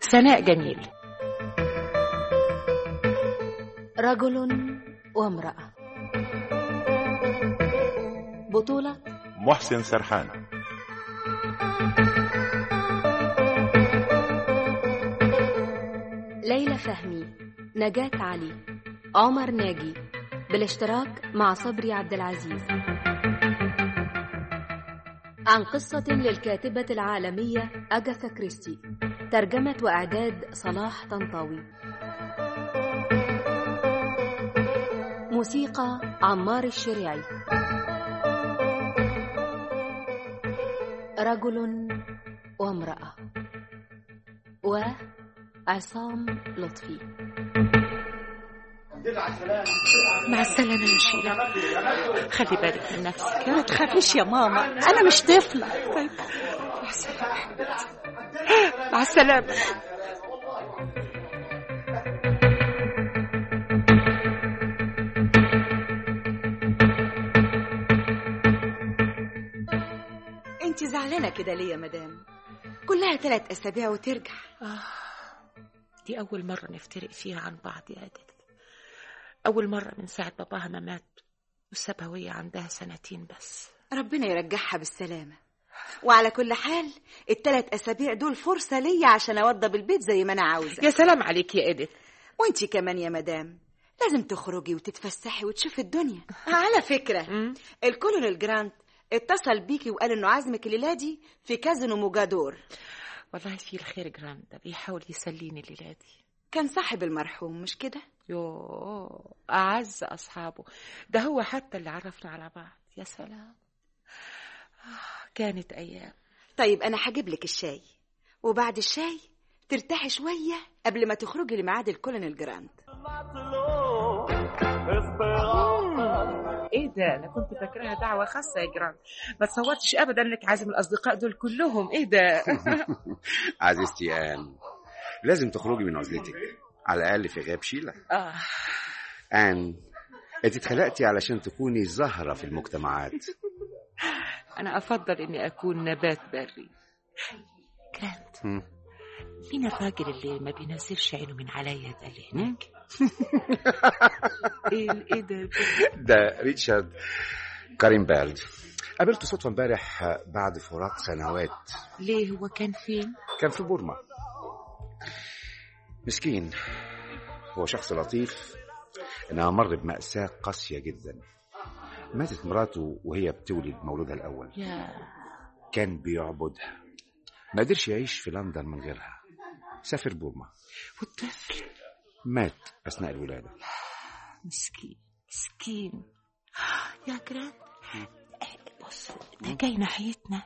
سناء جميل رجل وامرأة بطولة محسن سرحان ليلى فهمي نجاة علي عمر ناجي بالاشتراك مع صبري عبد العزيز عن قصة للكاتبة العالمية أجاثا كريستي ترجمة وإعداد صلاح طنطاوي موسيقى عمار الشريعي رجل وامرأة وعصام لطفي مع السلامة يا شيلة خلي بالك من نفسك ما تخافيش يا ماما انا مش طفله طيب مع السلامة مع السلامة انت زعلانه كده ليه يا مدام كلها ثلاث اسابيع وترجع آه دي أول مرة نفترق فيها عن بعض يا أدت أول مرة من ساعة باباها ما مات وسابها وهي عندها سنتين بس ربنا يرجعها بالسلامه وعلى كل حال الثلاث اسابيع دول فرصه ليا عشان اوضب البيت زي ما انا عاوزه يا سلام عليك يا إدت وانتي كمان يا مدام لازم تخرجي وتتفسحي وتشوفي الدنيا على فكره مم. الكولونيل جرانت اتصل بيكي وقال انه عازمك الليله دي في كازينو موجادور والله في الخير جراند ده بيحاول يسليني الليلة دي كان صاحب المرحوم مش كده يوه أعز أصحابه ده هو حتى اللي عرفنا على بعض يا سلام آه كانت أيام طيب انا هجيب لك الشاي وبعد الشاي ترتاحي شويه قبل ما تخرجي لميعاد الكولونيل جراند ايه ده انا كنت فاكراها دعوه خاصه يا جراند ما تصورتش ابدا انك عازم الاصدقاء دول كلهم ايه ده عزيزتي آن لازم تخرجي من عزلتك على الأقل في غياب شيلة اه آن أنت اتخلقتي علشان تكوني زهرة في المجتمعات انا افضل اني اكون نبات بري جراند هم. مين الراجل اللي ما بينزلش عينه من عليا ده اللي هناك ايه ايه ده ده ريتشارد كارينبالد قابلته صدفة امبارح بعد فراق سنوات ليه هو كان فين كان في بورما مسكين هو شخص لطيف انما مر بمأساة قاسية جدا ماتت مراته وهي بتولد مولودها الأول يا كان بيعبدها ما قدرش يعيش في لندن من غيرها سافر بورما والطفل مات أثناء الولادة مسكين مسكين يا جراند بص ده جاي ناحيتنا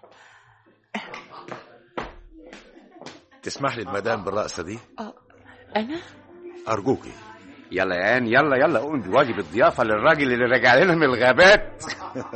تسمح لي المدام بالرقصة دي اه انا أرجوكي يلا يا آن يلا يلا قوم بواجب الضيافة للراجل اللي راجع لنا من الغابات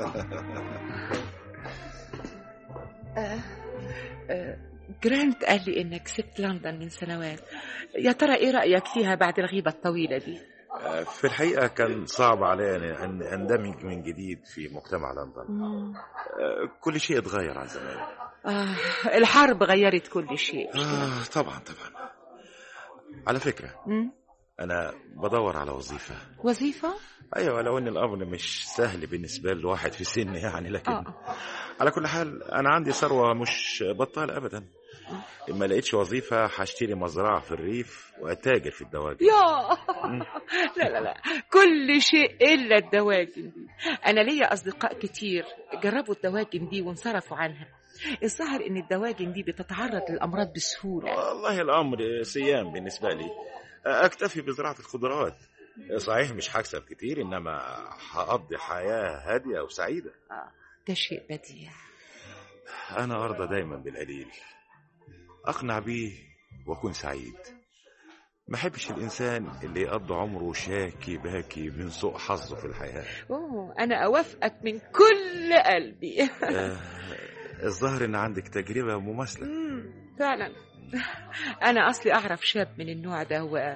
جرانت قال لي انك سبت لندن من سنوات يا ترى ايه رايك فيها بعد الغيبه الطويله دي آه، في الحقيقة كان صعب علي أن أندمج من جديد في مجتمع لندن آه، كل شيء اتغير عن زمان آه الحرب غيرت كل شيء آه طبعا طبعا على فكرة مم. أنا بدور على وظيفة وظيفه أيوة لو إن الأمر مش سهل بالنسبة لواحد في سني يعني لكن اه على كل حال أنا عندي ثروة مش بطال أبدا إما لقيتش وظيفة هشتري مزرعة في الريف وأتاجر في الدواجن يا لا لا لا كل شيء الا الدواجن دي انا ليا اصدقاء كتير جربوا الدواجن دي وانصرفوا عنها الظاهر ان الدواجن دي بتتعرض للامراض بسهوله والله الأمر سيام بالنسبة لي أكتفي بزراعة الخضروات صحيح مش هكسب كتير إنما هقضي حياة هادية وسعيدة ده شيء بديع أنا أرضى دايما بالقليل أقنع بيه وأكون سعيد ما أحبش الإنسان اللي يقضي عمره شاكي باكي من سوء حظه في الحياة اوه انا اوافقك من كل قلبي آه، الظاهر إن عندك تجربة مماثلة مم، فعلا انا اصلي اعرف شاب من النوع ده هو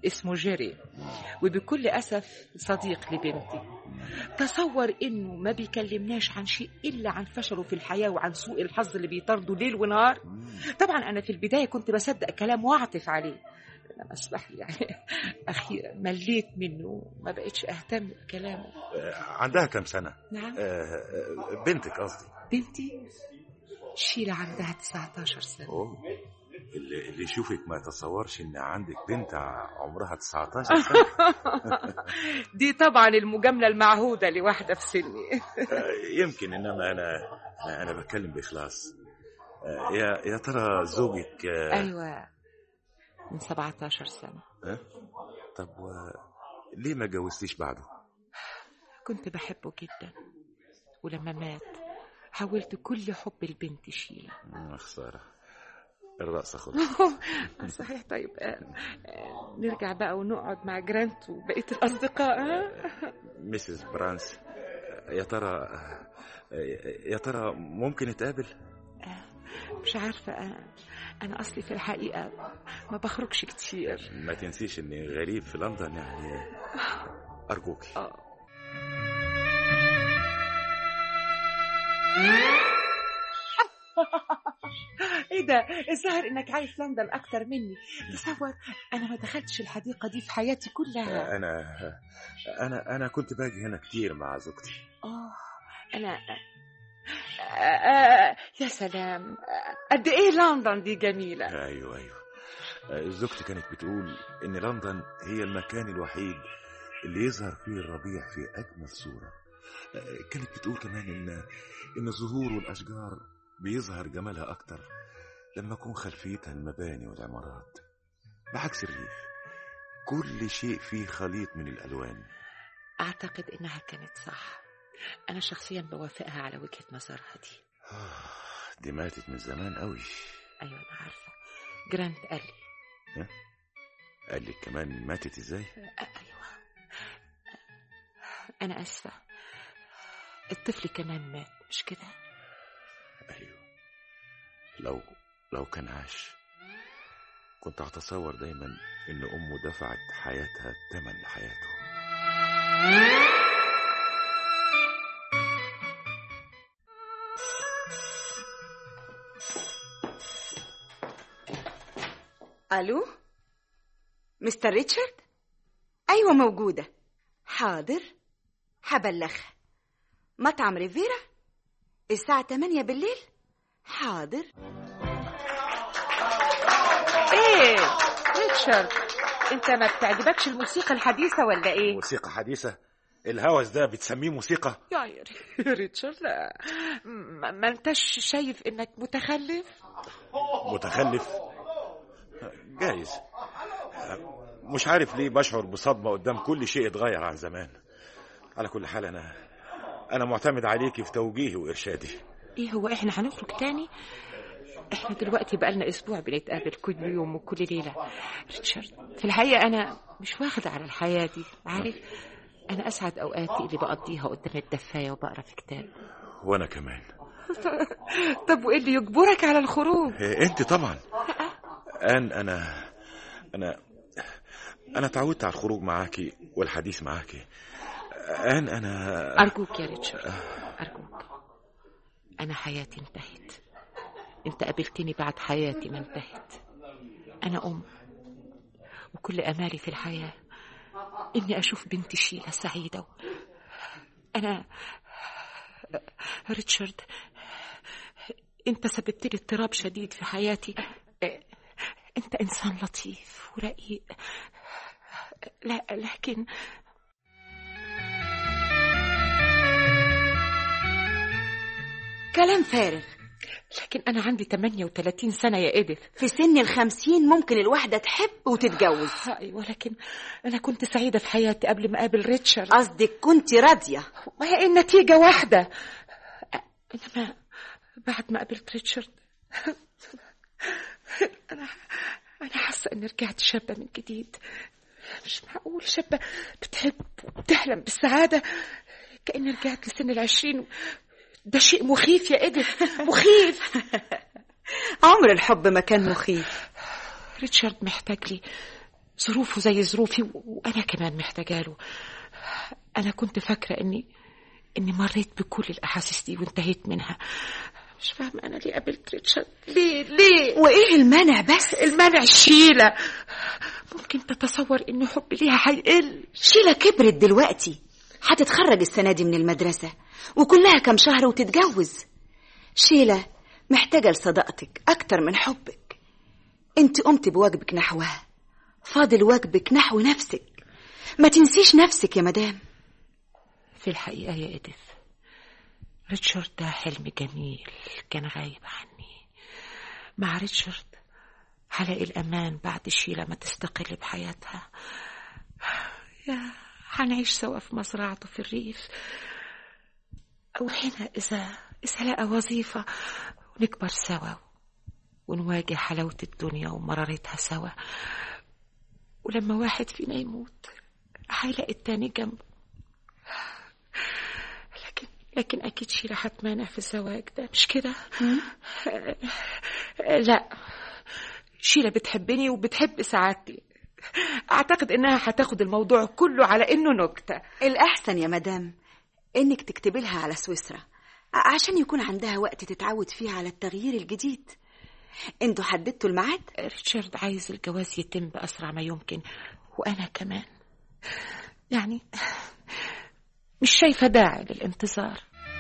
اسمه جيري وبكل أسف صديق لبنتي تصور إنه ما بيكلمناش عن شيء إلا عن فشله في الحياة وعن سوء الحظ اللي بيطارده ليل ونهار طبعا أنا في البداية كنت بصدق كلام وأعطف عليه أنا أصبح يعني أخيرا مليت منه ما بقتش أهتم بكلامه آه، عندها كم سنة نعم آه، آه، بنتك قصدي بنتي شيلة عندها 19 سنة أوه. اللي, اللي يشوفك ما يتصورش ان عندك بنت عمرها 19 سنة دي طبعا المجاملة المعهودة لواحدة في سني آه، يمكن انما انا انا, أنا بتكلم باخلاص آه، يا يا ترى زوجك آه، أيوة من 17 سنة ها؟ طب و... ليه ما جوزتيش بعده كنت بحبه جدا ولما مات حولت كل حب البنت شيلة مم، خسارة الرقصة خلص صحيح طيب آه، آه، نرجع بقى ونقعد مع جرانت وبقية الأصدقاء ها؟ ميسيس برانس يا ترى يا ترى ممكن نتقابل مش عارفة أنا أنا أصلي في الحقيقة ما بخرجش كتير ما تنسيش اني غريب في لندن يعني ارجوك آه. ايه ده الظاهر انك عايش لندن اكتر مني تصور انا ما دخلتش الحديقه دي في حياتي كلها انا انا انا كنت باجي هنا كتير مع زوجتي اه انا آه، آه، يا سلام قد ايه لندن دي جميله ايوه ايوه زوجتي كانت بتقول ان لندن هي المكان الوحيد اللي يظهر فيه الربيع في اجمل صوره كانت بتقول كمان ان ان الزهور والاشجار بيظهر جمالها اكتر لما يكون خلفيتها المباني والعمارات بعكس الريف كل شيء فيه خليط من الالوان اعتقد انها كانت صح انا شخصيا بوافقها على وجهه نظرها دي دي ماتت من زمان قوي ايوه انا عارفه جرانت قال لي قال لك كمان ماتت ازاي ايوه انا اسفه الطفل كمان مات مش كده ايوه لو لو كان عاش كنت هتصور دايما ان امه دفعت حياتها ثمن لحياته الو مستر ريتشارد ايوه موجوده حاضر هبلغها مطعم ريفيرا الساعه 8 بالليل حاضر ايه ريتشارد انت ما بتعجبكش الموسيقى الحديثة ولا ايه موسيقى حديثة الهوس ده بتسميه موسيقى يا يا ريتشارد لا ما ما انتش شايف انك متخلف متخلف جايز مش عارف ليه بشعر بصدمة قدام كل شيء اتغير عن زمان على كل حال أنا أنا معتمد عليكي في توجيهي وإرشادي ايه هو احنا هنخرج تاني احنا دلوقتي بقالنا اسبوع بنتقابل كل يوم وكل ليله ريتشارد في الحقيقه انا مش واخده على الحياه دي عارف انا اسعد اوقاتي اللي بقضيها قدام الدفايه وبقرا في كتاب وأنا كمان طب وايه اللي يجبرك على الخروج إيه، أنت طبعا أن أنا أنا أنا تعودت على الخروج معاكي والحديث معاكي أن أنا ارجوك يا ريتشارد ارجوك انا حياتي انتهت انت قابلتني بعد حياتي ما انتهت انا ام وكل امالي في الحياه اني اشوف بنتي شيله سعيده انا ريتشارد انت سببت لي اضطراب شديد في حياتي انت انسان لطيف ورقيق لا لكن كلام فارغ لكن انا عندي 38 سنه يا اديث في سن الخمسين ممكن الواحدة تحب وتتجوز ايوه لكن انا كنت سعيده في حياتي قبل ما اقابل ريتشارد قصدك كنت راضية ما هي النتيجه واحده انما بعد ما قابلت ريتشارد انا انا حاسه اني رجعت شابه من جديد مش معقول شابه بتحب وبتحلم بالسعاده كاني رجعت لسن العشرين ده شيء مخيف يا إدith مخيف عمر الحب ما كان مخيف ريتشارد محتاج لي ظروفه زي ظروفي و- وأنا كمان محتاجة له أنا كنت فاكرة إني إني مريت بكل الأحاسيس دي وانتهيت منها مش فاهمة أنا ليه قابلت ريتشارد ليه ليه وايه المانع بس المانع شيلة ممكن تتصور إن حبي ليها هيقل شيلة كبرت دلوقتي هتتخرج السنة دي من المدرسة وكلها كام شهر وتتجوز شيلة محتاجة لصداقتك أكتر من حبك انت قمت بواجبك نحوها فاضل واجبك نحو نفسك ما تنسيش نفسك يا مدام في الحقيقة يا إديث ريتشارد ده حلم جميل كان غايب عني مع ريتشارد هلاقي الأمان بعد شيلة ما تستقل بحياتها يا هنعيش سوا في مزرعته في الريف أو هنا إذا إذا لقى وظيفة ونكبر سوا ونواجه حلاوة الدنيا ومرارتها سوا ولما واحد فينا يموت هيلاقي التاني جنبه لكن لكن أكيد شيلة هتمانع في الزواج ده مش كده؟ آه، لا شيلة بتحبني وبتحب سعادتي أعتقد إنها هتاخد الموضوع كله على إنه نكتة الأحسن يا مدام إنك تكتبي لها على سويسرا ع- عشان يكون عندها وقت تتعود فيه على التغيير الجديد انتوا حددتوا الميعاد ريتشارد عايز الجواز يتم بأسرع ما يمكن وأنا كمان يعني مش شايفة داعي للانتظار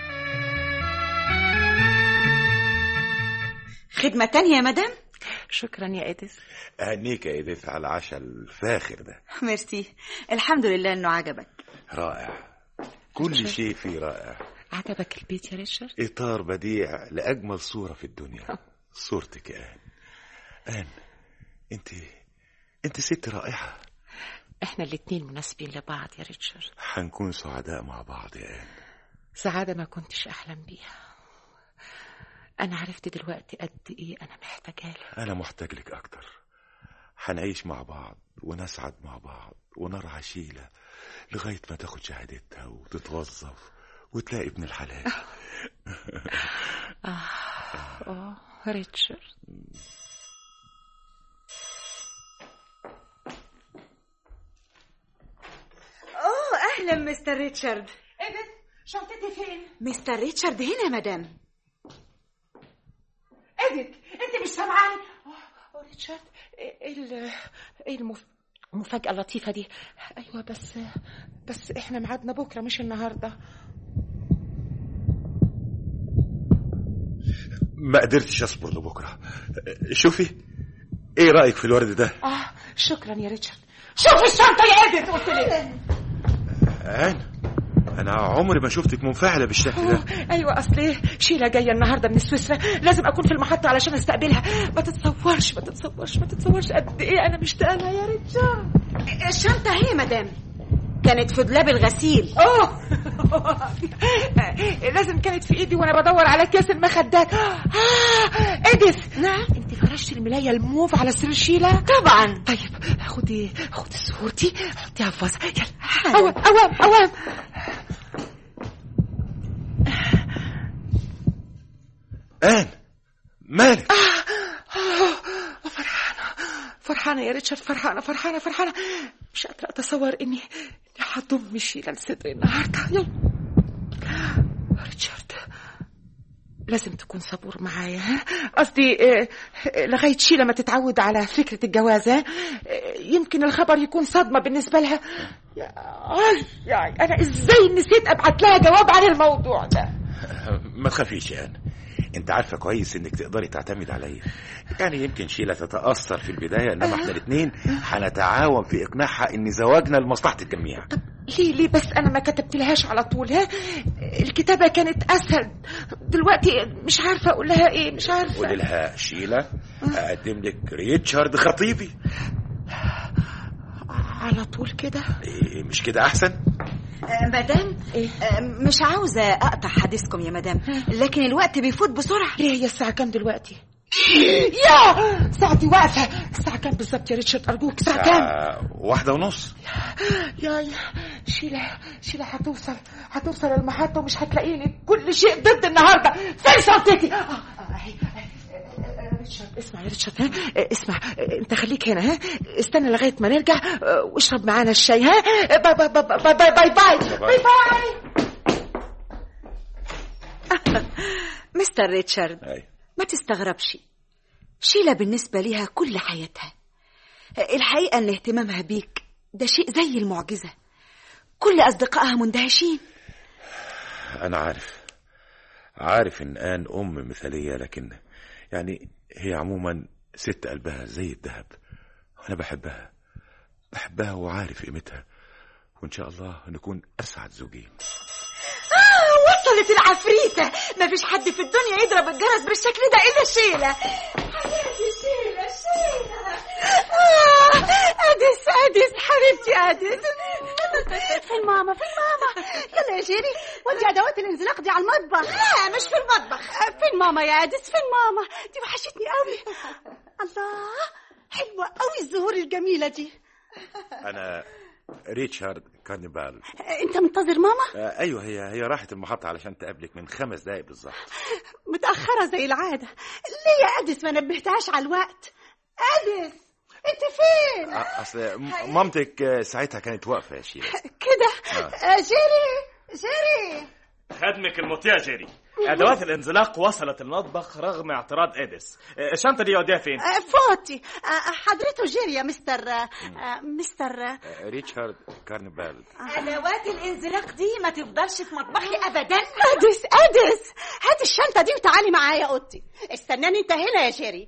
خدمة تانية يا مدام شكرا يا إديث أهنيك يا إيديث على العشاء الفاخر ده ميرسي الحمد لله إنه عجبك رائع كل شيء فيه رائع عجبك البيت يا ريتشارد؟ إطار بديع لأجمل صورة في الدنيا صورتك يا آن آن أنت أنت ست رائعة احنا الاتنين مناسبين لبعض يا ريتشارد هنكون سعداء مع بعض يا آن سعادة ما كنتش أحلم بيها أنا عرفت دلوقتي قد إيه أنا محتاجة له أنا محتاج لك أكتر هنعيش مع بعض ونسعد مع بعض ونرعى شيلة لغاية ما تاخد شهادتها وتتوظف وتلاقي ابن الحلال آه ريتشارد أوه أهلا مستر ريتشارد إيديث شنطتي فين؟ مستر ريتشارد هنا يا مدام إيديث أنت مش سامعاني؟ أوه ريتشارد إيه ال- إيه المف... المفاجأة اللطيفة دي أيوة بس بس إحنا ميعادنا بكرة مش النهاردة ما قدرتش أصبر لبكرة شوفي إيه رأيك في الورد ده آه شكرا يا ريتشارد شوف الشنطة يا إيديث قلت لك آن أنا عمري ما شفتك منفعلة بالشكل ده ايوه اصل إيه؟ شيله جايه النهارده من سويسرا لازم اكون في المحطه علشان استقبلها ما تتصورش ما تتصورش ما تتصورش قد ايه انا مشتاقه لها يا ريتشارد الشنطة هي مدام كانت في دولاب الغسيل اوه لازم كانت في ايدي وانا بدور على كاس المخدات اه اديث نعم انت فرشتي الملايه الموف على سرير شيله طبعا طيب خدي خدي الصور دي حطيها في فازه يلا حاضر. اوام اوام اوام آن مالك فرحانة فرحانة يا ريتشارد فرحانة فرحانة فرحانة مش قادرة أتصور إني إني هضم شيلة لصدري النهاردة يلا ريتشارد لازم تكون صبور معايا ها قصدي آه، آه، لغاية شيلة ما تتعود على فكرة الجواز ها آه، يمكن الخبر يكون صدمة بالنسبة لها يا آي يا آي، أنا إزاي نسيت أبعت لها جواب عن الموضوع ده ما تخافيش يا آن انت عارفه كويس انك تقدري تعتمد عليا يعني يمكن شيله تتاثر في البدايه انما احنا الاثنين هنتعاون في اقناعها ان زواجنا لمصلحه الجميع ليه ليه بس انا ما كتبت لهاش على طول ها الكتابه كانت اسهل دلوقتي مش عارفه اقول لها ايه مش عارفه قولي لها شيله اقدم لك ريتشارد خطيبي على طول كده إيه مش كده احسن آه، مدام إيه؟ آه، مش عاوزة أقطع حديثكم يا مدام لكن الوقت بيفوت بسرعة ليه هي الساعه كام دلوقتي يا ساعتي واقفه الساعه كام بالظبط يا ريتشارد ارجوك الساعه كام آه واحده ونص يا يا شيلة شيلة هتوصل هتوصل المحطة ومش هتلاقيني كل شيء ضد النهاردة فين شنطتي آه، آه، أهي، أهي. آه، آه، ريتشارد اسمع يا ريتشارد ريتشارد ها آه، اسمع آه، انت خليك هنا ها استنى لغايه ما نرجع آه، واشرب معانا الشاي ها آه، باي باي باي باي باي باي باي, باي, باي. مستر ريتشارد أي. ما تستغربش شيلة بالنسبة ليها كل حياتها الحقيقة ان اهتمامها بيك ده شيء زي المعجزة كل أصدقائها مندهشين أنا عارف عارف إن آن أم مثالية لكن يعني هي عموما ست قلبها زي الذهب وأنا بحبها بحبها وعارف قيمتها وإن شاء الله نكون أسعد زوجين وصلت العفريتة ما فيش حد في الدنيا يضرب الجرس بالشكل ده إلا شيلة حبيبتي شيلة شيلة آه أدس أدس حبيبتي أدس فين ماما فين ماما يلا يا جيري ودي ادوات الانزلاق دي على المطبخ لا مش في المطبخ فين ماما يا ادس فين ماما دي وحشتني قوي الله حلوه قوي الزهور الجميله دي أنا ريتشارد كارنيفال انت منتظر ماما آه أيوه هي هي راحت المحطة علشان تقابلك من خمس دقايق بالظبط متاخره زي العاده ليه يا ادس ما نبهتهاش على الوقت ادس انت فين آه، أصل م- مامتك آه، ساعتها كانت واقفة يا شيخ كده آه، جيري جيري خدمك المطيع جيري ادوات الانزلاق وصلت المطبخ رغم اعتراض اديس الشنطه دي يوديها فين آه، فوتي آه، حضرته جيري يا مستر آه، آه، مستر آه، آه، ريتشارد كارنيفال أدوات الانزلاق دي ما تفضلش في مطبخي أبدا ادس ادس هات الشنطه دي وتعالي معايا اوضتي استناني انت هنا يا جيري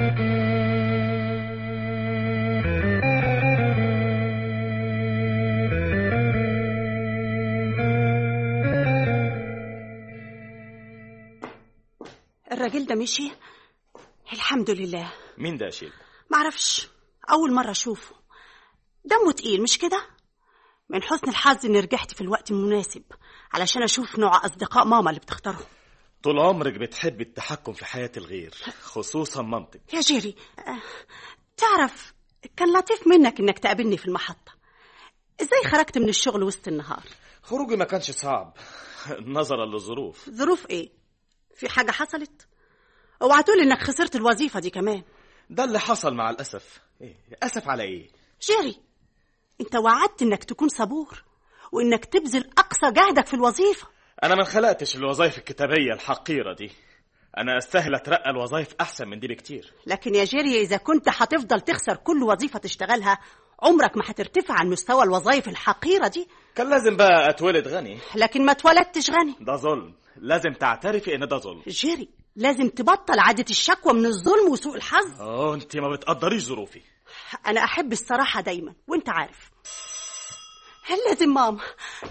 الراجل ده مشي الحمد لله مين ده يا شيل معرفش أول مرة أشوفه دمه تقيل مش كده؟ من حسن الحظ إني رجعت في الوقت المناسب علشان أشوف نوع أصدقاء ماما اللي بتختارهم طول عمرك بتحب التحكم في حياه الغير خصوصا مامتك يا جيري آه، تعرف كان لطيف منك إنك تقابلني في المحطة إزاي خرجت من الشغل وسط النهار؟ خروجي ما كانش صعب نظرا للظروف ظروف إيه؟ في حاجة حصلت؟ اوعى تقول إنك خسرت الوظيفة دي كمان ده اللي حصل مع الاسف ايه اسف على ايه جيري انت وعدت انك تكون صبور وانك تبذل اقصى جهدك في الوظيفه انا ما خلقتش الوظائف الكتابيه الحقيره دي انا استاهل اترقى الوظائف احسن من دي بكتير لكن يا جيري اذا كنت هتفضل تخسر كل وظيفه تشتغلها عمرك ما هترتفع عن مستوى الوظائف الحقيره دي كان لازم بقى اتولد غني لكن ما اتولدتش غني ده ظلم لازم تعترفي ان ده ظلم جيري لازم تبطل عادة الشكوى من الظلم وسوء الحظ اه انت ما بتقدريش ظروفي أنا أحب الصراحة دايما وأنت عارف هل لازم ماما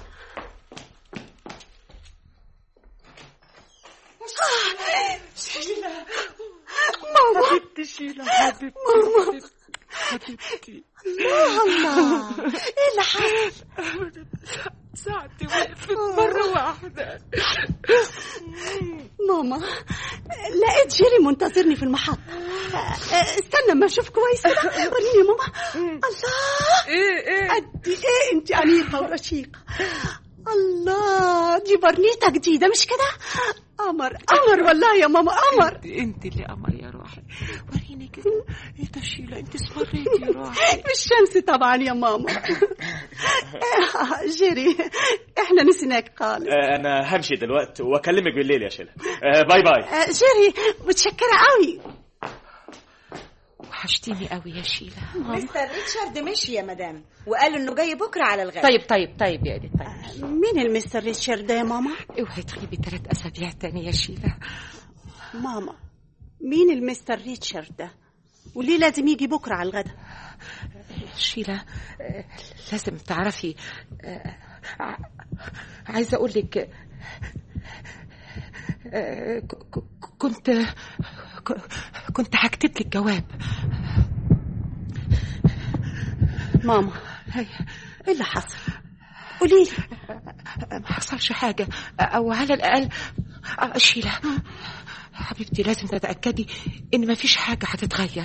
ماما حبيبتي شيلة حبيبتي حبيبتي الله الله إيه اللي حصل ساعتي وقفت مرة واحدة ماما لقيت جيري منتظرني في المحطة استنى ما أشوف كويس كده وريني يا ماما الله ايه ايه قد ايه انت عنيفة ورشيقة الله دي برنيطة جديدة مش كده قمر قمر والله يا ماما قمر انت انت اللي قمر يا روحي وريني كده ايه ده شيلة انت اسمريتي يا روحي بالشمس طبعا يا ماما جيري احنا نسيناك خالص آه، انا همشي دلوقتي واكلمك بالليل يا شيلة آه، باي باي آه، جيري متشكرة قوي وحشتيني قوي يا شيلة مستر ريتشارد مشي يا مدام وقال انه جاي بكره على الغد طيب طيب طيب يا دي طيب مين المستر ريتشارد ده يا ماما اوعي تغيبي ثلاث اسابيع تاني يا شيلة ماما مين المستر ريتشارد ده وليه لازم يجي بكرة على الغدا شيلة آه، لازم تعرفي آه، ع- عايزة أقول لك آه، ك- ك- كنت ك- كنت هكتب لك جواب ماما هي ايه اللي حصل قولي لي ما حصلش حاجة أو على الأقل آه، شيلة حبيبتي لازم تتأكدي إن مفيش حاجة هتتغير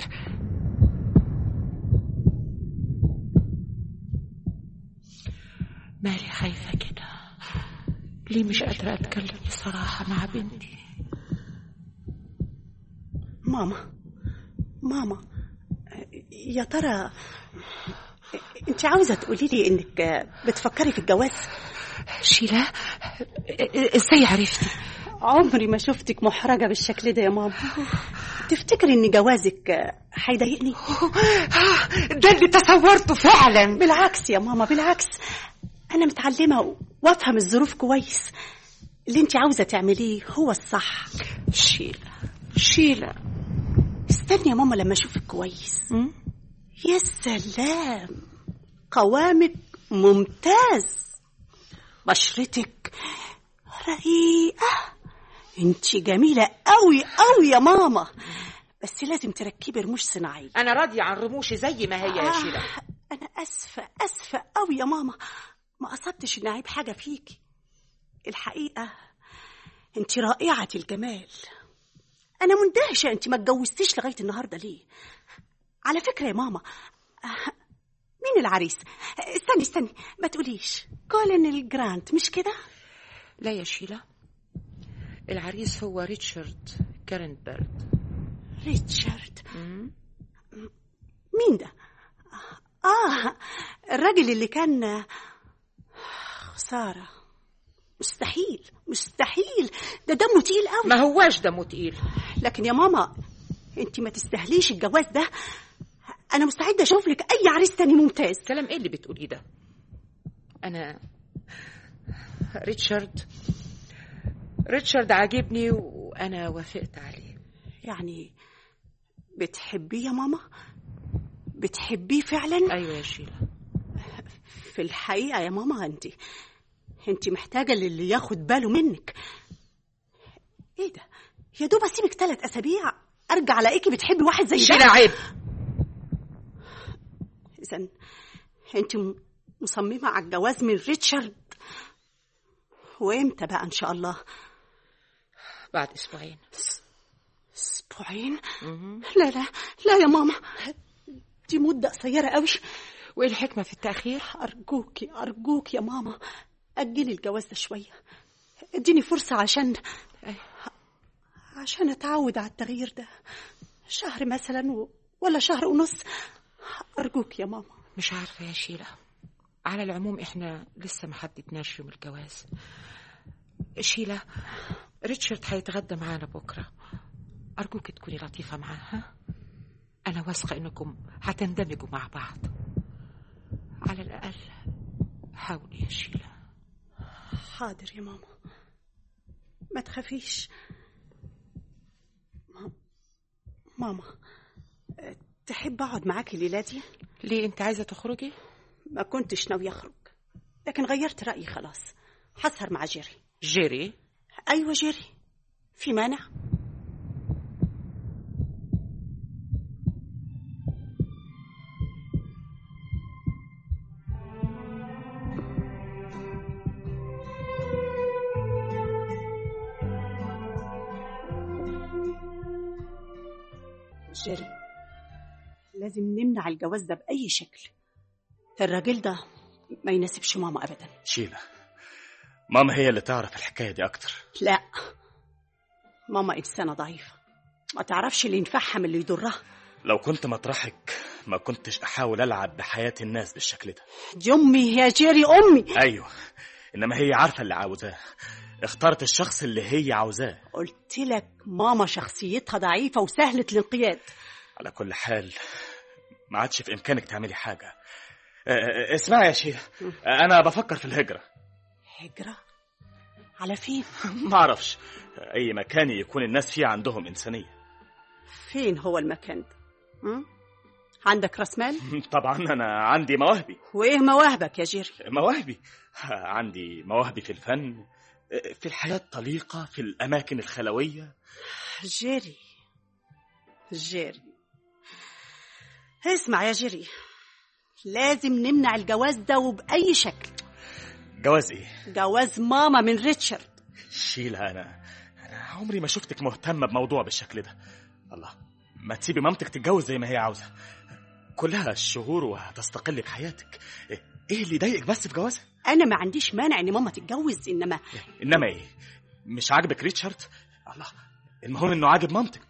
مالي خايفة كده ليه مش قادرة أتكلم بصراحة مع بنتي ماما ماما يا ترى انت عاوزه تقولي لي انك بتفكري في الجواز شيلة ازاي عرفتي عمري ما شفتك محرجه بالشكل ده يا ماما تفتكري ان جوازك هيضايقني ده اللي تصورته فعلا بالعكس يا ماما بالعكس انا متعلمه وافهم الظروف كويس اللي انت عاوزه تعمليه هو الصح شيلة شيلة استني يا ماما لما اشوفك كويس يا سلام قوامك ممتاز بشرتك رقيقة انت جميلة قوي قوي يا ماما بس لازم تركبي رموش صناعية انا راضية عن رموشي زي ما هي يا شيلة آه، أنا أسفة أسفة أوي يا ماما ما قصدتش إني أعيب حاجة فيكي الحقيقة أنت رائعة الجمال أنا مندهشة أنت ما اتجوزتيش لغاية النهاردة ليه على فكرة يا ماما آه، مين العريس استني استني ما تقوليش كولين الجرانت مش كده لا يا شيلة العريس هو ريتشارد كارنبرد ريتشارد مين ده آه الراجل اللي كان خسارة مستحيل مستحيل ده دمه تقيل قوي ما هواش دمه تقيل لكن يا ماما انت ما تستاهليش الجواز ده انا مستعده اشوف لك اي عريس تاني ممتاز كلام ايه اللي بتقوليه ده انا ريتشارد ريتشارد عاجبني وانا وافقت عليه يعني بتحبيه يا ماما بتحبيه فعلا ايوه يا شيلة في الحقيقه يا ماما انت انت محتاجه للي ياخد باله منك ايه ده يا دوب اسيبك ثلاث اسابيع ارجع الاقيكي بتحبي واحد زي شيلة ده عيب اذا انت م- مصممه على الجواز من ريتشارد وامتى بقى ان شاء الله بعد اسبوعين اسبوعين لا لا لا يا ماما دي مده قصيره قوي وايه الحكمة في التأخير أرجوكي أرجوك يا ماما أجلي الجواز ده شوية اديني فرصة عشان عشان أتعود على التغيير ده شهر مثلا و... ولا شهر ونص أرجوك يا ماما مش عارفة يا شيلة على العموم احنا لسه ما حددناش يوم الجواز شيلة ريتشارد هيتغدى معانا بكرة أرجوك تكوني لطيفة معاه ها؟ أنا واثقة إنكم هتندمجوا مع بعض على الأقل حاولي يا شيلة حاضر يا ماما ما تخافيش ما- ماما أه، تحب أقعد معاكي الليلة دي ليه أنت عايزة تخرجي؟ ما كنتش ناوية أخرج لكن غيرت رأيي خلاص هسهر مع جيري جيري أيوة جيري في مانع جيري لازم نمنع الجواز ده بأي شكل الراجل ده ما يناسبش ماما أبدا شيلة ماما هي اللي تعرف الحكاية دي أكتر لا ماما إنسانة ضعيفة ما تعرفش اللي ينفعها من اللي يضرها لو كنت مطرحك ما كنتش أحاول ألعب بحياة الناس بالشكل ده دي أمي يا جيري أمي أيوه إنما هي عارفة اللي عاوزاه اختارت الشخص اللي هي عاوزاه قلت لك ماما شخصيتها ضعيفة وسهلة الانقياد على كل حال ما عادش في إمكانك تعملي حاجة اه، اه، اسمعي يا شيخ أنا بفكر في الهجرة هجرة على فين ما أعرفش أي مكان يكون الناس فيه عندهم إنسانية فين هو المكان ده م? عندك راس مال طبعا أنا عندي مواهبي وإيه مواهبك يا جيري مواهبي عندي مواهبي في الفن في الحياة الطليقة في الأماكن الخلوية جيري جيري اسمع يا جيري لازم نمنع الجواز ده وبأي شكل جواز إيه؟ جواز ماما من ريتشارد شيلة أنا أنا عمري ما شفتك مهتمة بموضوع بالشكل ده الله ما تسيبي مامتك تتجوز زي ما هي عاوزة كلها شهور وهتستقل بحياتك إيه اللي يضايقك بس في جوازها؟ أنا ما عنديش مانع إن ماما تتجوز إنما إنما إيه؟ مش عاجبك ريتشارد؟ الله المهم إنه عاجب مامتك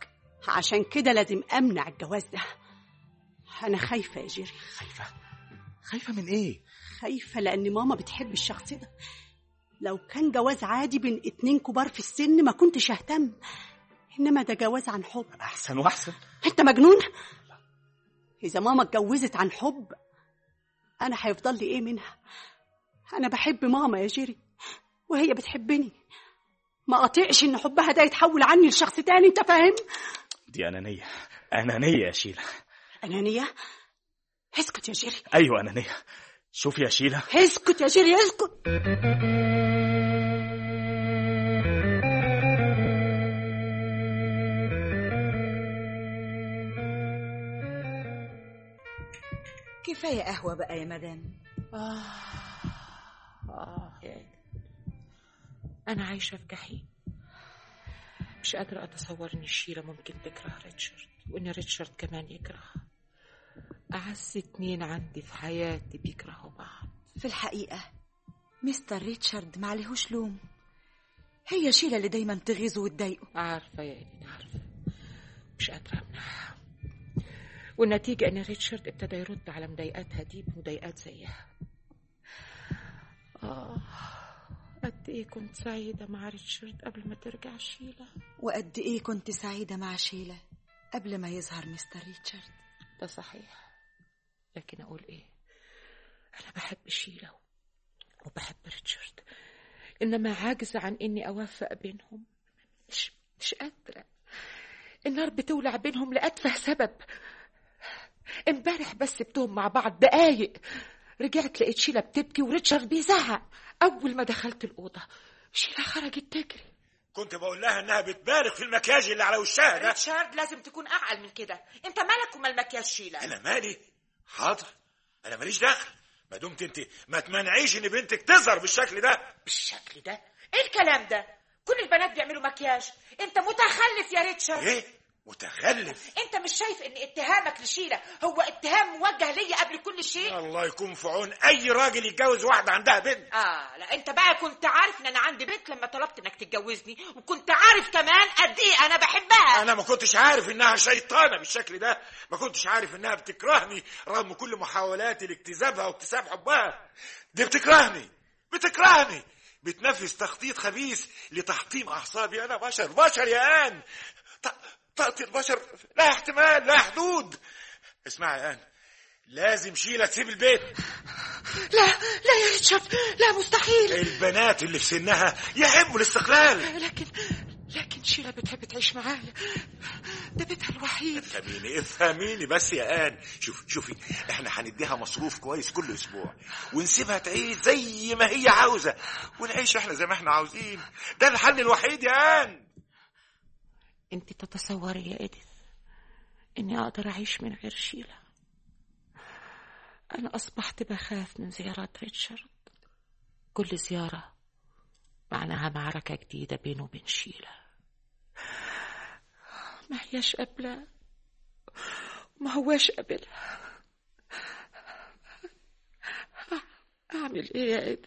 عشان كده لازم امنع الجواز ده انا خايفه يا جيري خايفة خايفة من ايه خايفه لان ماما بتحب الشخص ده لو كان جواز عادي بين اتنين كبار في السن ما كنتش اهتم انما ده جواز عن حب احسن واحسن انت مجنون اذا ماما اتجوزت عن حب انا هيفضل لي ايه منها انا بحب ماما يا جيري وهي بتحبني ما اطيقش ان حبها ده يتحول عني لشخص تاني انت فاهم دي انانية انانية يا شيلة انانيه اسكت يا جيري ايوه انانية شوفي يا شيلة اسكت يا جيري اسكت كفاية قهوة بقى يا مدام آه آه يا أنا عايشة في جحيم مش قادرة أتصور إن شيرة ممكن تكره ريتشارد وإن ريتشارد كمان يكرهها أعز اتنين عندي في حياتي بيكرهوا بعض في الحقيقة مستر ريتشارد معلهوش لوم هي شيلة اللي دايما تغيظه وتضايقه عارفة يا إيدين عارفة مش قادرة أمنعها والنتيجة إن ريتشارد ابتدى يرد على مضايقاتها دي بمضايقات زيها آه قد إيه كنت سعيدة مع ريتشارد قبل ما ترجع شيلة وقد إيه كنت سعيدة مع شيلة قبل ما يظهر مستر ريتشارد ده صحيح لكن أقول إيه أنا بحب شيلة وبحب ريتشارد إنما عاجزة عن إني أوفق بينهم مش مش قادرة النار بتولع بينهم لأتفه سبب امبارح بس سبتهم مع بعض دقايق رجعت لقيت شيلة بتبكي وريتشارد بيزعق أول ما دخلت الأوضة شيلة خرجت تجري كنت بقول لها انها بتبالغ في المكياج اللي على وشها ده ريتشارد لازم تكون أعقل من كده أنت مالك ومال مكياج شيلة انا مالي حاضر انا ماليش دخل ما دمت انت ما تمنعيش ان بنتك تظهر بالشكل ده بالشكل ده ايه الكلام ده كل البنات بيعملوا مكياج انت متخلف يا ريتشارد ايه متخلف انت مش شايف ان اتهامك لشيلة هو اتهام موجه ليا قبل كل شيء الله يكون في عون اي راجل يتجوز واحده عندها بنت اه لا انت بقى كنت عارف ان انا عندي بنت لما طلبت انك تتجوزني وكنت عارف كمان قد ايه انا بحبها انا ما كنتش عارف انها شيطانه بالشكل ده ما كنتش عارف انها بتكرهني رغم كل محاولاتي لاكتسابها واكتساب حبها دي بتكرهني بتكرهني بتنفذ تخطيط خبيث لتحطيم اعصابي انا بشر بشر يا ان ط- طاقة البشر لا احتمال لا حدود اسمعي يا ان لازم شيلة تسيب البيت لا لا يا ريتشارد لا مستحيل البنات اللي في سنها يحبوا الاستقلال لكن لكن شيلة بتحب تعيش معايا ده بيتها الوحيد افهميني افهميني بس يا ان شوف شوفي احنا هنديها مصروف كويس كل اسبوع ونسيبها تعيش زي ما هي عاوزه ونعيش احنا زي ما احنا عاوزين ده الحل الوحيد يا ان انت تتصوري يا إيديث اني اقدر اعيش من غير شيلة انا اصبحت بخاف من زيارات ريتشارد كل زيارة معناها معركة جديدة بينه وبين شيلة ما هياش قبلها ما هواش قبلها اعمل ايه يا إيديث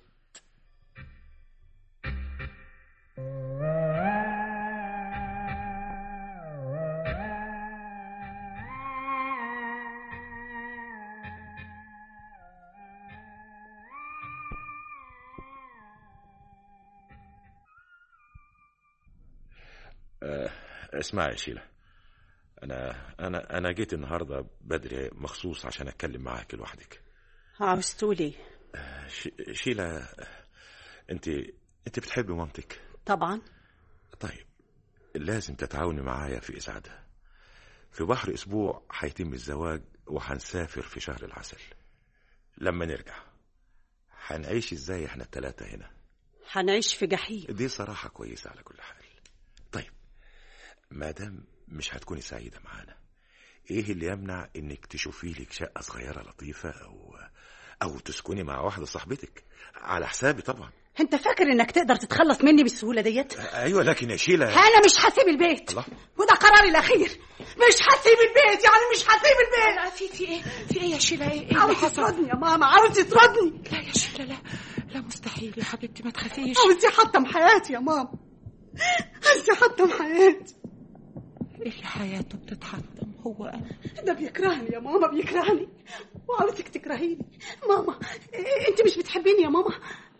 اسمعي يا شيلة انا انا انا جيت النهارده بدري مخصوص عشان اتكلم معاك لوحدك عاوز تقول ايه ش- شيلة انت انت بتحبي مامتك طبعا طيب لازم تتعاوني معايا في اسعادها في بحر اسبوع هيتم الزواج وهنسافر في شهر العسل لما نرجع هنعيش ازاي احنا التلاتة هنا هنعيش في جحيم دي صراحة كويسة على كل حال طيب ما دام مش هتكوني سعيدة معانا ايه اللي يمنع انك تشوفي لك شقة صغيرة لطيفة او او تسكني مع واحدة صاحبتك على حسابي طبعا انت فاكر انك تقدر تتخلص مني بالسهوله ديت ايوه لكن يا شيلة انا مش هسيب البيت الله. وده قراري الاخير مش هسيب البيت يعني مش هسيب البيت لا في في ايه في ايه يا شيلة ايه, إيه اللي عاوز حصل تطردني يا ماما عاوز تطردني لا يا شيلة لا لا مستحيل يا حبيبتي ما تخافيش عاوز يحطم حياتي يا ماما عاوز يحطم حياتي اللي حياته بتتحطم هو أنا ده بيكرهني يا ماما بيكرهني وعاوزك تكرهيني ماما إيه، انت مش بتحبيني يا ماما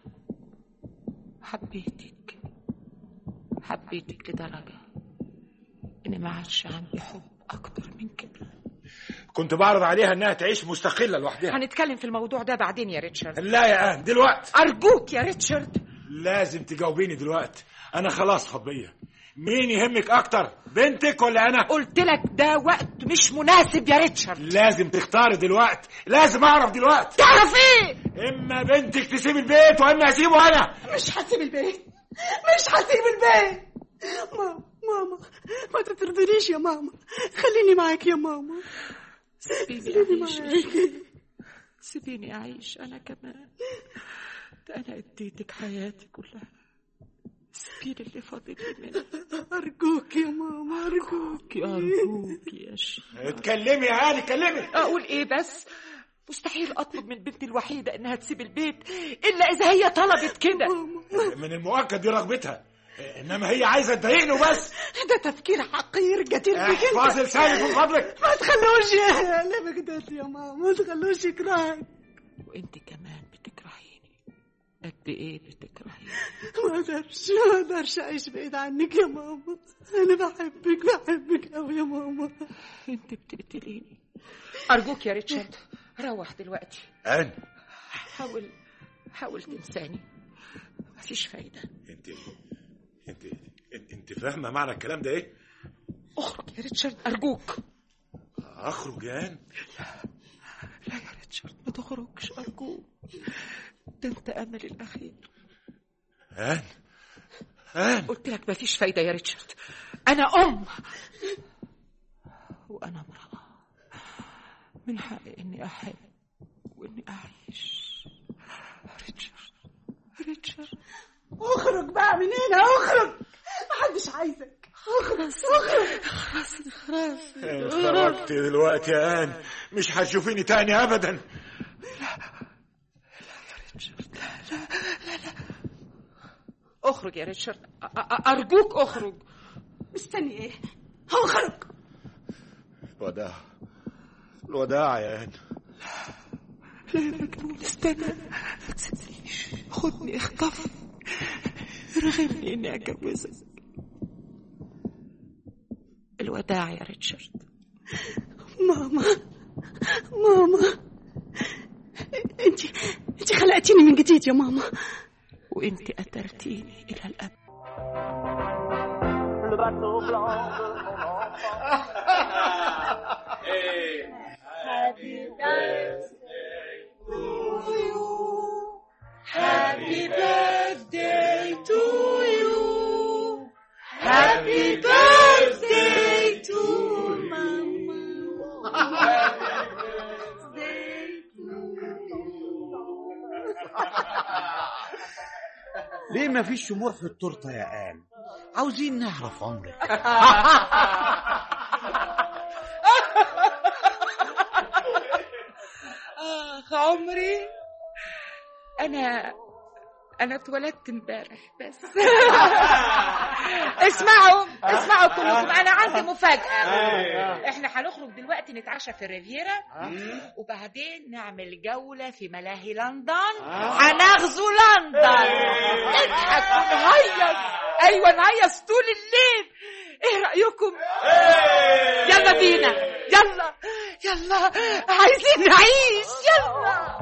حبيتك حبيتك لدرجة إن ما عادش عندي حب أكتر من كده كنت بعرض عليها انها تعيش مستقله لوحدها هنتكلم في الموضوع ده بعدين يا ريتشارد لا يا ان دلوقتي أرجوك يا ريتشارد لازم تجاوبيني دلوقتي انا خلاص خطبيه مين يهمك اكتر بنتك ولا انا قلت لك ده وقت مش مناسب يا ريتشارد لازم تختاري دلوقتي لازم اعرف دلوقتي تعرف ايه اما بنتك تسيب البيت واما اسيبه انا مش هسيب البيت مش هسيب البيت ماما ماما ما تطردنيش يا ماما خليني معاك يا ماما سيبيني خليني أعيش معاك سيبيني أعيش أنا كمان ده أنا اديتك حياتي كلها سيبيني اللي فاضل لي منها أرجوك يا ماما أرجوك أرجوك يا شيخ اتكلمي يا هاني اتكلمي أقول إيه بس مستحيل أطلب من بنتي الوحيدة إنها تسيب البيت إلا إذا هي طلبت كده من المؤكد دي رغبتها انما هي عايزه تضايقني وبس ده تفكير حقير جدير بك احفظي لسانك من فضلك ما تخلوش يا بجد يا ماما ما تخلوش يكرهك وأنت كمان بتكرهيني قد إيه بتكرهيني ما اقدرش ما اقدرش اعيش بعيد عنك يا ماما انا بحبك بحبك قوي يا ماما أنت بتقتليني أرجوك يا ريتشارد روح دلوقتي ان حاول حاول تنساني مفيش فايدة انت انت انت, انت فاهمه معنى الكلام ده ايه اخرج يا ريتشارد أرجوك اخرج يا ان لا يا ريتشارد ما تخرجش أرجوك ده أنت أملي الأخير ان ان قلت لك مفيش فايدة يا ريتشارد أنا أم وأنا امرأة من حقي إني أحب وإني أعيش ريتشارد ريتشارد اخرج بقى من هنا اخرج محدش عايزك اخرج اخرج خلاص خلاص انت خرجت دلوقتي يا ان مش هتشوفيني تاني ابدا اخرج يا ريتشارد أ- أ- أرجوك اخرج مستني ايه اخرج الوداع الوداع يا ان لا يا مجنون استنى ما تسيبنيش خدني اخطفني رغمني اني اتجوزك الوداع يا ريتشارد ماما ماما انت انت خلقتيني من جديد يا ماما وانت قتلتيني الى الابد Happy birthday to you. Happy birthday to ليه ما فيش شموع في التورته يا آن عاوزين نعرف عمرك آخ عمري أنا أنا اتولدت امبارح بس اسمعوا اسمعوا كلكم أنا عندي مفاجأة احنا هنخرج دلوقتي نتعشى في الريفيرا وبعدين نعمل جولة في ملاهي لندن هنغزو لندن نضحك ونهيص أيوة نهيص طول الليل ايه رأيكم؟ يلا بينا يلا يلا عايزين نعيش يلا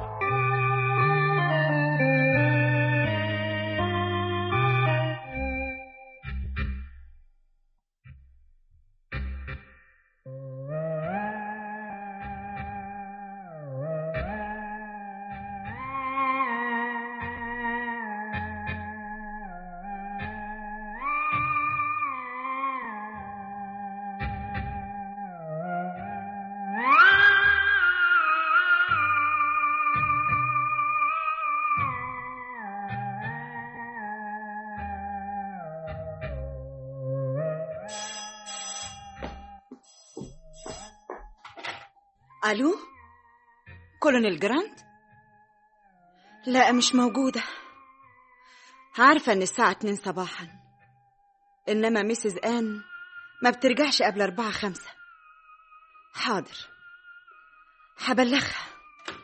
الو كولونيل جراند لا مش موجودة عارفة ان الساعة اتنين صباحا انما ميسز ان ما بترجعش قبل أربعة خمسة حاضر هبلغها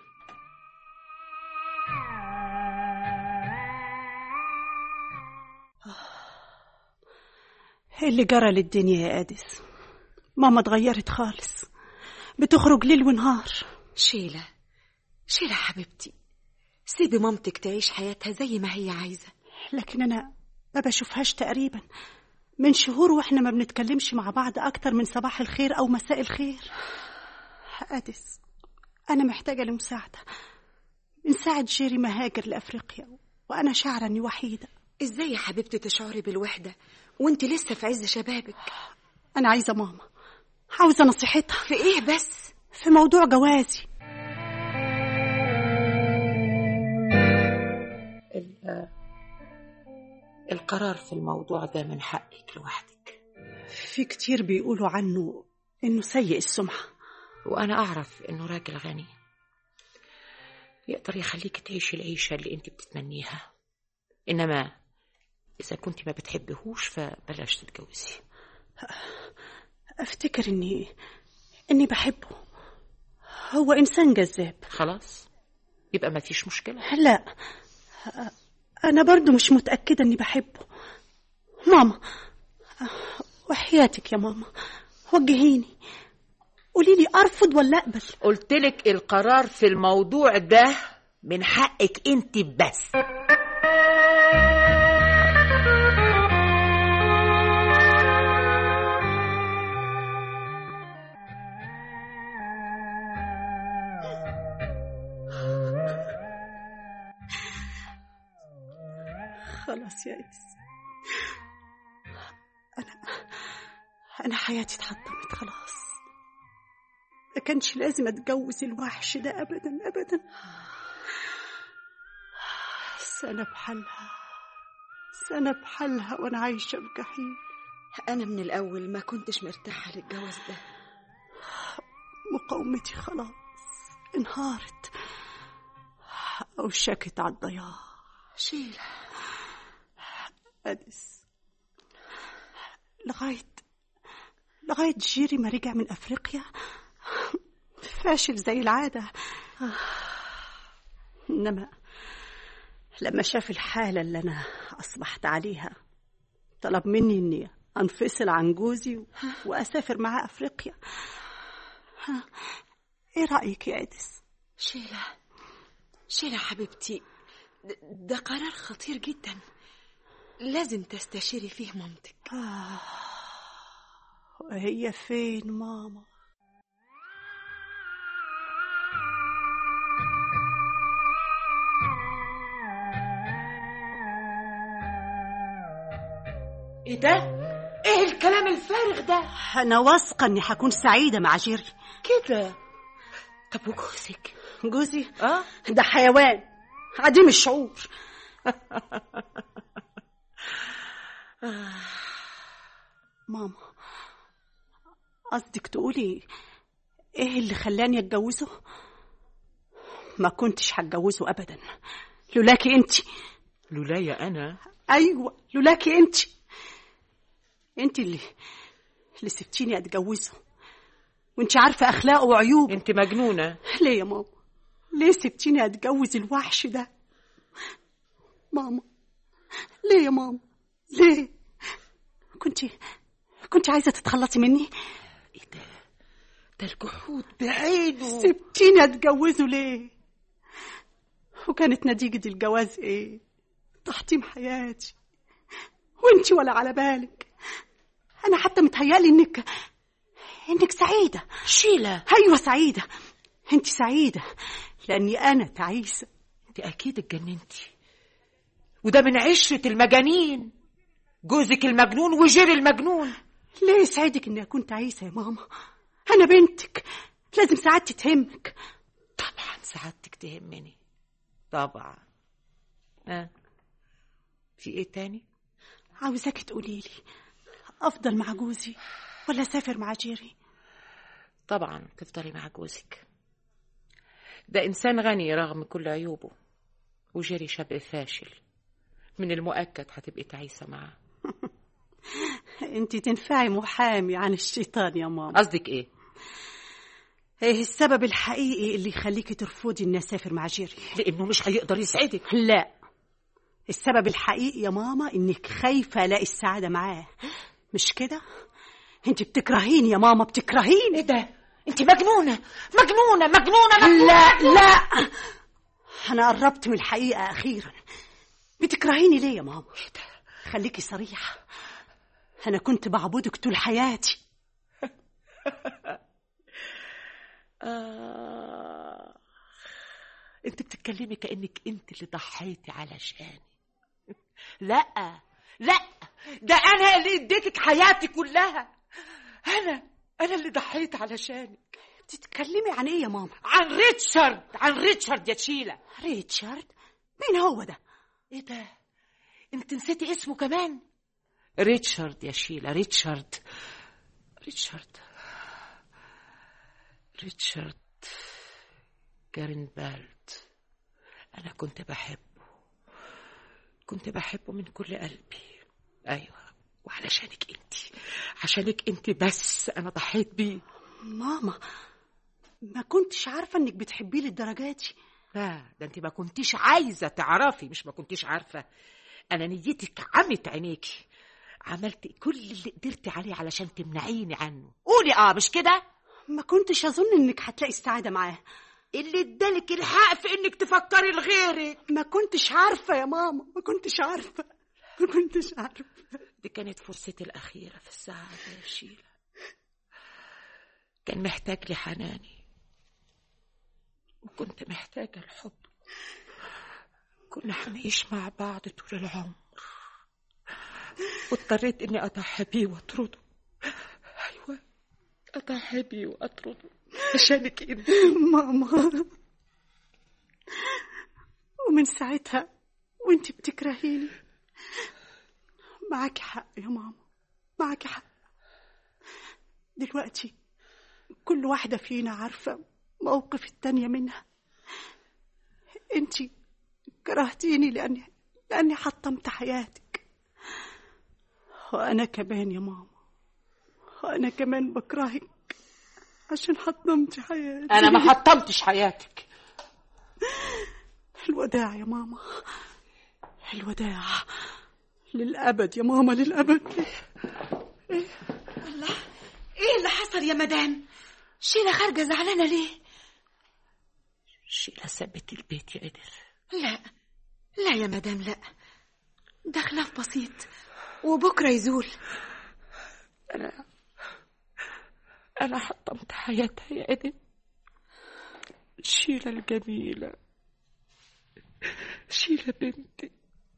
ايه اللي جرى للدنيا يا قادس ماما اتغيرت خالص بتخرج ليل ونهار شيلة شيلة حبيبتي سيبي مامتك تعيش حياتها زي ما هي عايزة لكن انا ما بشوفهاش تقريبا من شهور واحنا ما بنتكلمش مع بعض اكتر من صباح الخير او مساء الخير قادس انا محتاجة لمساعدة من ساعة جيري ما هاجر لأفريقيا وأنا شاعرة إني وحيدة ازاي يا حبيبتي تشعري بالوحدة وانت لسه في عز شبابك أنا عايزة ماما عاوزة نصيحتها في ايه بس في موضوع جوازي القرار في الموضوع ده من حقك لوحدك في كتير بيقولوا عنه إنه سيء السمعة وأنا أعرف إنه راجل غني يقدر يخليك تعيشي العيشة اللي أنت بتتمنيها إنما إذا كنت ما بتحبهوش فبلاش تتجوزي أفتكر إني إني بحبه هو إنسان جذاب خلاص يبقى ما فيش مشكلة لا أنا برضو مش متأكدة إني بحبه ماما وحياتك يا ماما وجهيني قولي لي أرفض ولا أقبل قلتلك القرار في الموضوع ده من حقك أنت بس خلاص يا إيس أنا أنا حياتي اتحطمت خلاص ما كانش لازم أتجوز الوحش ده أبدا أبدا سنة بحالها سنة بحالها وأنا عايشة في جحيم أنا من الأول ما كنتش مرتاحة للجواز ده مقاومتي خلاص انهارت أوشكت على الضياع شيلة أدس لغاية لغاية جيري ما رجع من أفريقيا فاشل زي العادة إنما لما شاف الحالة اللي أنا أصبحت عليها طلب مني إني أنفصل عن جوزي وأسافر معاه أفريقيا ها، إيه رأيك يا أدس؟ شيلة شيلة حبيبتي د- ده قرار خطير جدا لازم تستشيري فيه مامتك وهي فين ماما؟ إيه ده؟ إيه الكلام الفارغ ده؟ أنا واثقة إني هكون سعيدة مع جيري كده طب وجوزك؟ جوزي اه ده حيوان عديم الشعور ماما قصدك تقولي ايه اللي خلاني اتجوزه ما كنتش هتجوزه ابدا لولاكي انت لولايا أنا ايوه لولاكي انت انت اللي اللي سبتيني اتجوزه وانت عارفه اخلاقه وعيوبه أنت مجنونة ليه يا ماما ليه سبتيني اتجوز الوحش ده ماما ليه يا ماما ليه كنت كنت عايزه تتخلصي مني إيه ده؟ ده الجحود بعينه سبتيني اتجوزه ليه وكانت نتيجة الجواز ايه تحطيم حياتي وانتي ولا على بالك انا حتى متهيألي انك انك سعيدة شيلة ايوه سعيدة انت سعيدة لاني انا تعيسة أنت أكيد اتجننتي وده من عشرة المجانين جوزك المجنون وجيري المجنون ليه يسعدك اني اكون تعيسة يا ماما انا بنتك لازم سعادتي تهمك طبعا سعادتك تهمني طبعا ها في ايه تاني عاوزاكي تقوليلي افضل مع جوزي ولا اسافر مع جيري طبعا تفضلي مع جوزك ده إنسان غني رغم كل عيوبه وجيري شاب فاشل من المؤكد هتبقي تعيسة معاه انت تنفعي محامي عن الشيطان يا ماما قصدك ايه ايه السبب الحقيقي اللي يخليكي ترفضي اني اسافر مع جيري لانه مش هيقدر يسعدك لا السبب الحقيقي يا ماما انك خايفه الاقي السعاده معاه مش كده انت بتكرهيني يا ماما بتكرهيني ايه ده انت مجنونه مجنونه مجنونه, مجنونة. لا لا انا قربت من الحقيقه اخيرا بتكرهيني ليه يا ماما خليكي صريحه انا كنت بعبدك طول حياتي آه. انت بتتكلمي كانك انت اللي ضحيتي علشاني لا لا ده انا اللي اديتك حياتي كلها انا انا اللي ضحيت علشانك بتتكلمي عن ايه يا ماما عن ريتشارد عن ريتشارد يا تشيلا ريتشارد مين هو ده ايه ده انت نسيتي اسمه كمان ريتشارد يا شيلا ريتشارد ريتشارد ريتشارد جارنبالد أنا كنت بحبه كنت بحبه من كل قلبي أيوة وعلشانك انت عشانك انت بس أنا ضحيت بيه ماما ما كنتش عارفه انك بتحبيه للدرجه دي لا ده انت ما كنتيش عايزة تعرفي مش ما كنتيش عارفة أنا نيتك عمت عينيكي عملت كل اللي قدرت عليه علشان تمنعيني عنه قولي اه مش كده ما كنتش اظن انك هتلاقي السعاده معاه اللي ادالك الحق في انك تفكري لغيرك ما كنتش عارفه يا ماما ما كنتش عارفه ما كنتش عارفه دي كانت فرصتي الأخيرة في السعادة يا شيلة كان محتاج لي حناني وكنت محتاجة الحب كنا هنعيش مع بعض طول العمر واضطريت اني اضحي بيه واطرده ايوه اضحي بيه واطرده عشانك انت ماما ومن ساعتها وانت بتكرهيني معاكي حق يا ماما معاكي حق دلوقتي كل واحدة فينا عارفة موقف التانية منها انت كرهتيني لأني لأني حطمت حياتك وأنا كمان يا ماما وأنا كمان بكرهك عشان حطمت حياتي انا ما حطمتش حياتك الوداع يا ماما الوداع للأبد يا ماما للأبد الله ايه اللي حصل يا مدام شيلة خارجة زعلانة ليه شيلة سابت البيت يا قدر لا لا يا مدام لا ده خلاف بسيط وبكرة يزول انا انا حطمت حياتها يا قدر شيلة الجميلة شيلة بنتي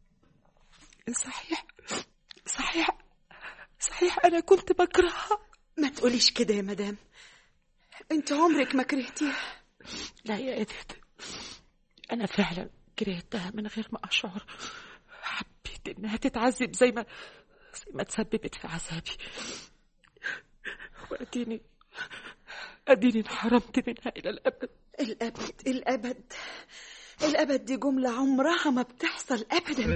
صحيح صحيح صحيح انا كنت بكرهها ما تقوليش كده يا مدام انت عمرك ما كرهتيها لا يا إيديت أنا فعلا كرهتها من غير ما أشعر حبيت إنها تتعذب زي ما زي ما تسببت في عذابي وأديني أديني انحرمت منها إلى الأبد الأبد الأبد الأبد دي جملة عمرها ما بتحصل أبدا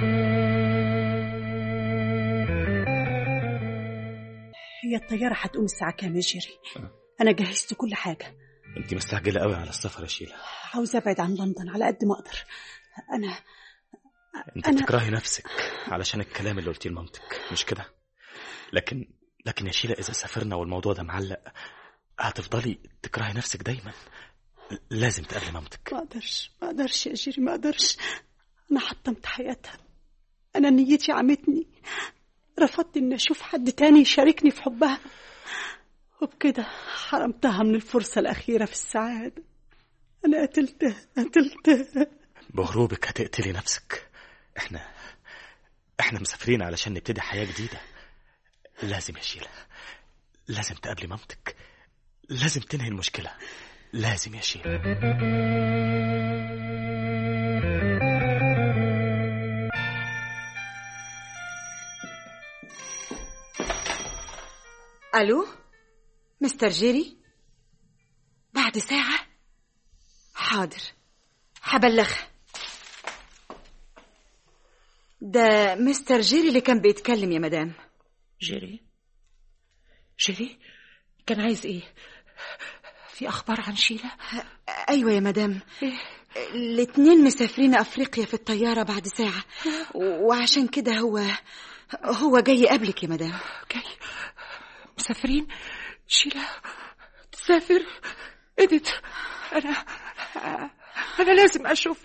هي الطيارة هتقوم الساعة كام يا جيري أنا جهزت كل حاجة انت مستعجله قوي على السفر يا شيله عاوزة أبعد عن لندن على قد ما أقدر أنا انت أنا- بتكرهي نفسك علشان الكلام اللي قلتيه لمامتك مش كده لكن لكن يا شيله اذا سافرنا والموضوع ده معلق هتفضلي تكرهي نفسك دايما لازم تقابلي مامتك ما أقدرش ما أقدرش يا جيري ما أقدرش أنا حطمت حياتها أنا نيتي عمتني رفضت إني أشوف حد تاني يشاركني في حبها وبكده حرمتها من الفرصة الأخيرة في السعادة أنا قتلتها قتلتها بهروبك هتقتلي نفسك احنا احنا مسافرين علشان نبتدي حياة جديدة لازم يا شيلة لازم تقابلي مامتك لازم تنهي المشكلة لازم يا شيلة ألو مستر جيري بعد ساعة حاضر حبلغها ده مستر جيري اللي كان بيتكلم يا مدام جيري جيري كان عايز ايه في اخبار عن شيلة أيوة يا مدام إيه؟ الاتنين مسافرين أفريقيا في الطيارة بعد ساعة وعشان كده هو هو جاي قبلك يا مدام جاي مسافرين شيلة تسافر اديت انا انا لازم اشوف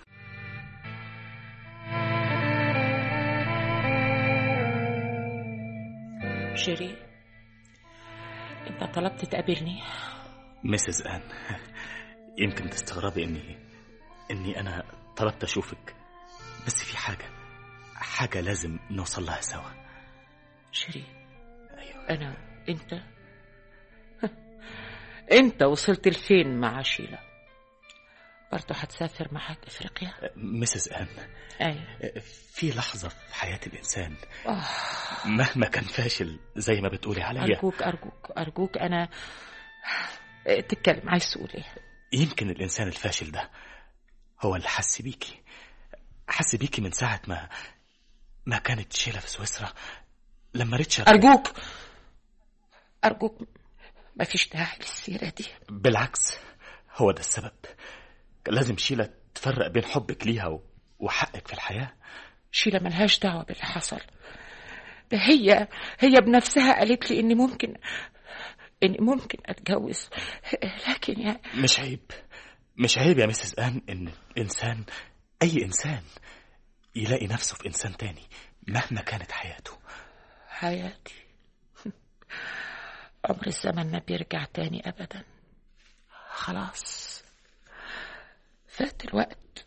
جيري انت طلبت تقابلني مسز آن يمكن تستغربي إني إني أنا طلبت أشوفك بس في حاجة حاجة لازم نوصل لها سوا جيري أيوة انا انت انت وصلت لفين مع شيلة برضه هتسافر معاك افريقيا مسز آن ايوه في لحظة في حياة الإنسان آه. مهما كان فاشل زي ما بتقولي عليا ارجوك ارجوك ارجوك انا اه، تتكلم عايز تقول ايه يمكن الإنسان الفاشل ده هو اللي حس بيكي حس بيكي من ساعة ما ما كانت شيلة في سويسرا لما ريتشارد ارجوك ارجوك ما فيش داعي للسيرة دي بالعكس هو ده السبب كان لازم شيلة تفرق بين حبك ليها و- وحقك في الحياة شيلة ملهاش دعوة باللي حصل ده هي هي بنفسها قالت لي اني ممكن اني ممكن اتجوز لكن يا مش عيب مش عيب يا مسز آن إن الإنسان أي إنسان يلاقي نفسه في إنسان تاني مهما كانت حياته حياتي عمر الزمن ما بيرجع تاني ابدا خلاص فات الوقت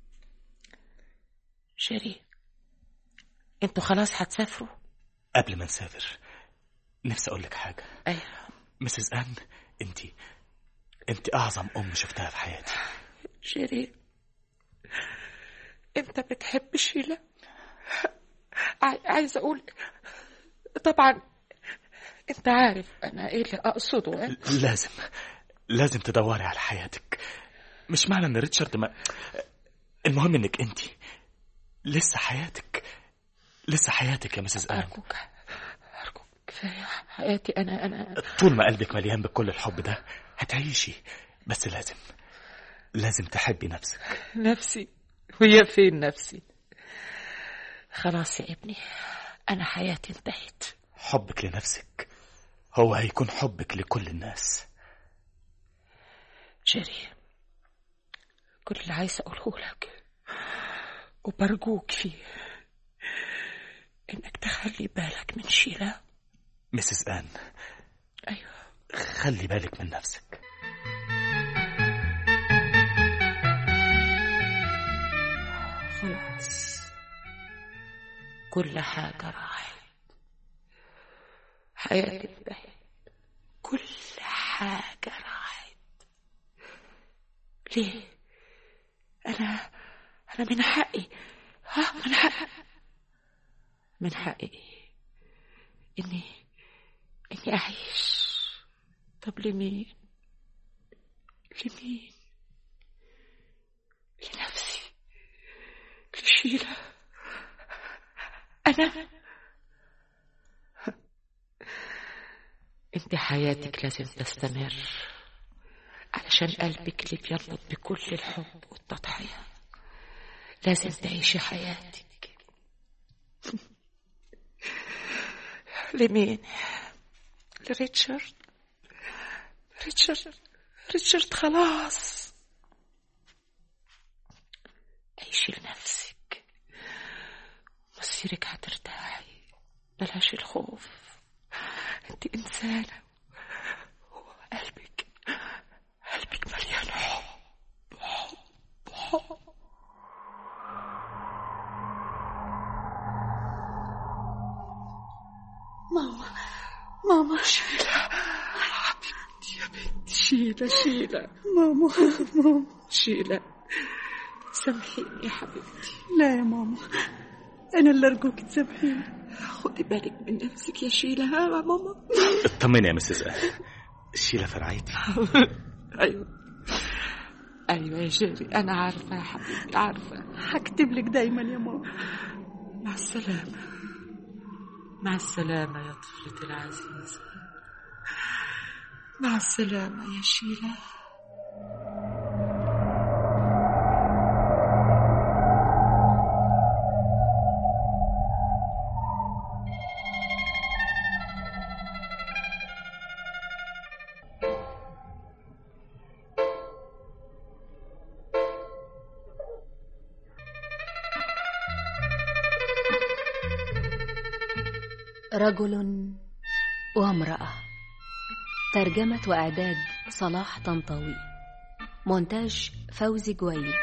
شيري انتوا خلاص هتسافروا قبل ما نسافر نفسي أقول لك حاجة ايوه مسز آن أنت أنت أعظم أم شفتها في حياتي شيرين انت بتحب شيلة عاي- عايزة اقول طبعا انت عارف انا ايه اللي اقصده اه؟ لازم لازم تدوري على حياتك مش معنى ان ريتشارد ما المهم انك انت لسه حياتك لسه حياتك يا مسز آن ارجوك ارجوك كفاية حياتي انا انا طول ما قلبك مليان بكل الحب ده هتعيشي بس لازم لازم تحبي نفسك نفسي وهي فين نفسي خلاص يا ابني انا حياتي انتهت حبك لنفسك هو هيكون حبك لكل الناس جيري كل اللي عايزة أقوله لك وبرجوك فيه إنك تخلي بالك من شيلة مسز آن أيوة خلي بالك من نفسك خلاص كل حاجة راحت حياتي انتهت كل حاجة راحت ليه؟ أنا أنا من حقي ها من حقي من حقي إني إني أعيش طب لمين؟ لمين؟ لنفسي لشيلة أنا أنت حياتك لازم تستمر علشان قلبك اللي بينبض بكل الحب والتضحية لازم تعيشي حياتك لمين؟ لريتشارد ريتشارد ريتشارد خلاص عيشي لنفسك مصيرك هترتاحي بلاش الخوف انت انسانة وقلبك قلبك مليان حب حب حب ماما ماما حبيبتي يا بنتي شيلة شيلة ماما ماما شيلة سامحيني يا حبيبتي لا يا ماما أنا اللي أرجوك تسامحيني خدي بالك من نفسك يا شيلة ها يا ماما اطمني يا مسز آن الشيلة فرعيتي ايوه ايوه يا جيري انا عارفه يا حبيبي عارفه هكتب لك دايما يا ماما مع السلامه مع السلامة يا طفلتي العزيزة مع السلامة يا شيلة رجل وامرأة ترجمة وإعداد صلاح طنطاوي مونتاج فوزي جويد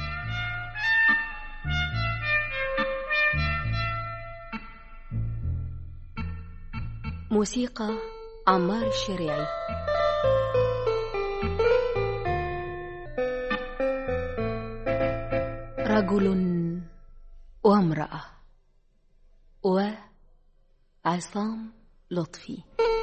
موسيقى عمار الشريعي رجل وامرأة وعصام لطفي